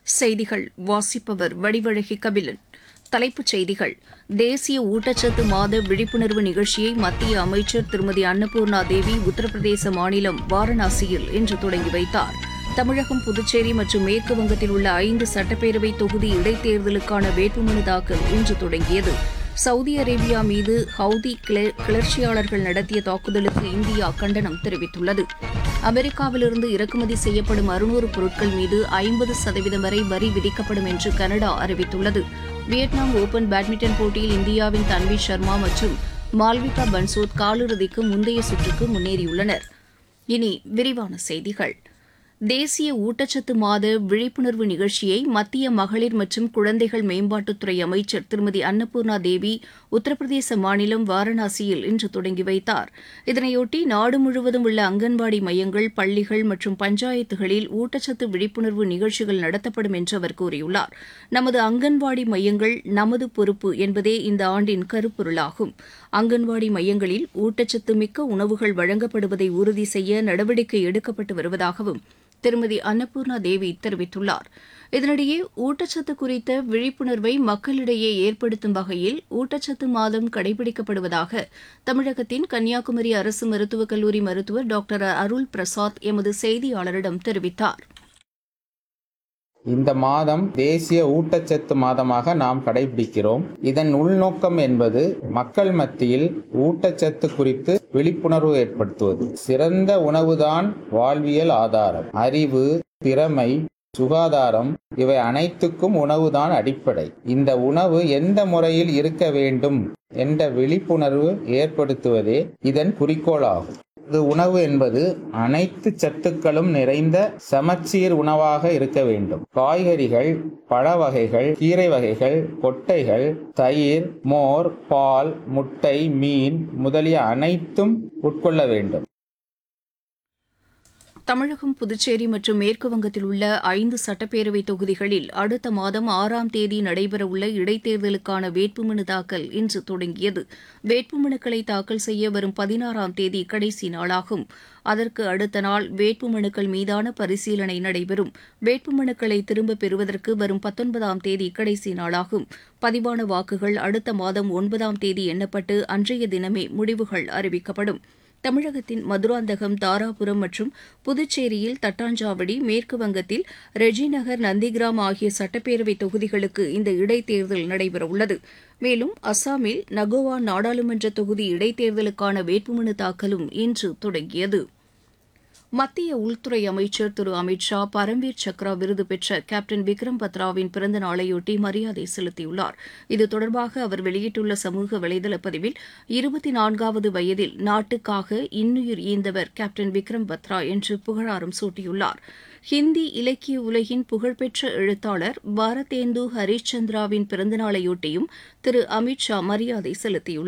செய்திகள் வாசிப்பவர் வடிவழகி கபிலன் தலைப்புச் செய்திகள் தேசிய ஊட்டச்சத்து மாத விழிப்புணர்வு நிகழ்ச்சியை மத்திய அமைச்சர் திருமதி அன்னபூர்ணா தேவி உத்தரப்பிரதேச மாநிலம் வாரணாசியில் இன்று தொடங்கி வைத்தார் தமிழகம் புதுச்சேரி மற்றும் மேற்கு வங்கத்தில் உள்ள ஐந்து சட்டப்பேரவை தொகுதி இடைத்தேர்தலுக்கான வேட்புமனு தாக்கல் இன்று தொடங்கியது சவுதி அரேபியா மீது ஹவுதி கிள- கிளர்ச்சியாளர்கள் நடத்திய தாக்குதலுக்கு இந்தியா கண்டனம் தெரிவித்துள்ளது அமெரிக்காவிலிருந்து இறக்குமதி செய்யப்படும் அறுநூறு பொருட்கள் மீது ஐம்பது சதவீதம் வரை வரி விதிக்கப்படும் என்று கனடா அறிவித்துள்ளது வியட்நாம் ஓபன் பேட்மிண்டன் போட்டியில் இந்தியாவின் தன்வி சர்மா மற்றும் மால்விகா பன்சோத் காலிறுதிக்கு முந்தைய சுற்றுக்கு முன்னேறியுள்ளனர் இனி விரிவான செய்திகள் தேசிய ஊட்டச்சத்து மாத விழிப்புணர்வு நிகழ்ச்சியை மத்திய மகளிர் மற்றும் குழந்தைகள் மேம்பாட்டுத்துறை அமைச்சர் திருமதி அன்னபூர்ணா தேவி உத்தரப்பிரதேச மாநிலம் வாரணாசியில் இன்று தொடங்கி வைத்தார் இதனையொட்டி நாடு முழுவதும் உள்ள அங்கன்வாடி மையங்கள் பள்ளிகள் மற்றும் பஞ்சாயத்துகளில் ஊட்டச்சத்து விழிப்புணர்வு நிகழ்ச்சிகள் நடத்தப்படும் என்று அவர் கூறியுள்ளார் நமது அங்கன்வாடி மையங்கள் நமது பொறுப்பு என்பதே இந்த ஆண்டின் கருப்பொருளாகும் அங்கன்வாடி மையங்களில் ஊட்டச்சத்து மிக்க உணவுகள் வழங்கப்படுவதை உறுதி செய்ய நடவடிக்கை எடுக்கப்பட்டு வருவதாகவும் திருமதி அன்னபூர்ணா தேவி தெரிவித்துள்ளார் இதனிடையே ஊட்டச்சத்து குறித்த விழிப்புணர்வை மக்களிடையே ஏற்படுத்தும் வகையில் ஊட்டச்சத்து மாதம் கடைபிடிக்கப்படுவதாக தமிழகத்தின் கன்னியாகுமரி அரசு மருத்துவக் கல்லூரி மருத்துவர் டாக்டர் அருள் பிரசாத் எமது செய்தியாளரிடம் தெரிவித்தார் இந்த மாதம் தேசிய ஊட்டச்சத்து மாதமாக நாம் கடைபிடிக்கிறோம் இதன் உள்நோக்கம் என்பது மக்கள் மத்தியில் ஊட்டச்சத்து குறித்து விழிப்புணர்வு ஏற்படுத்துவது சிறந்த உணவுதான் வாழ்வியல் ஆதாரம் அறிவு திறமை சுகாதாரம் இவை அனைத்துக்கும் உணவுதான் அடிப்படை இந்த உணவு எந்த முறையில் இருக்க வேண்டும் என்ற விழிப்புணர்வு ஏற்படுத்துவதே இதன் குறிக்கோளாகும் இது உணவு என்பது அனைத்து சத்துக்களும் நிறைந்த சமச்சீர் உணவாக இருக்க வேண்டும் காய்கறிகள் பழ வகைகள் கீரை வகைகள் கொட்டைகள் தயிர் மோர் பால் முட்டை மீன் முதலிய அனைத்தும் உட்கொள்ள வேண்டும் தமிழகம் புதுச்சேரி மற்றும் மேற்கு வங்கத்தில் உள்ள ஐந்து சட்டப்பேரவை தொகுதிகளில் அடுத்த மாதம் ஆறாம் தேதி நடைபெறவுள்ள இடைத்தேர்தலுக்கான வேட்புமனு தாக்கல் இன்று தொடங்கியது வேட்புமனுக்களை தாக்கல் செய்ய வரும் பதினாறாம் தேதி கடைசி நாளாகும் அதற்கு அடுத்த நாள் வேட்புமனுக்கள் மீதான பரிசீலனை நடைபெறும் வேட்புமனுக்களை திரும்பப் பெறுவதற்கு வரும் பத்தொன்பதாம் தேதி கடைசி நாளாகும் பதிவான வாக்குகள் அடுத்த மாதம் ஒன்பதாம் தேதி எண்ணப்பட்டு அன்றைய தினமே முடிவுகள் அறிவிக்கப்படும் தமிழகத்தின் மதுராந்தகம் தாராபுரம் மற்றும் புதுச்சேரியில் தட்டாஞ்சாவடி மேற்கு வங்கத்தில் ரெஜிநகர் நந்திகிராம் ஆகிய சட்டப்பேரவை தொகுதிகளுக்கு இந்த இடைத்தேர்தல் நடைபெறவுள்ளது மேலும் அஸ்ஸாமில் நகோவா நாடாளுமன்ற தொகுதி இடைத்தேர்தலுக்கான வேட்புமனு தாக்கலும் இன்று தொடங்கியது மத்திய உள்துறை அமைச்சர் திரு அமித் ஷா பரம்வீர் சக்ரா விருது பெற்ற கேப்டன் விக்ரம் பத்ராவின் பிறந்த நாளையொட்டி மரியாதை செலுத்தியுள்ளார் இது தொடர்பாக அவர் வெளியிட்டுள்ள சமூக வலைதள பதிவில் இருபத்தி நான்காவது வயதில் நாட்டுக்காக இன்னுயிர் ஈந்தவர் கேப்டன் விக்ரம் பத்ரா என்று புகழாரம் சூட்டியுள்ளார் ஹிந்தி இலக்கிய உலகின் புகழ்பெற்ற எழுத்தாளர் பாரதேந்து ஹரிஷ்சந்திராவின் பிறந்தநாளையொட்டியும் திரு அமித் ஷா மரியாதை செலுத்தியுள்ளார்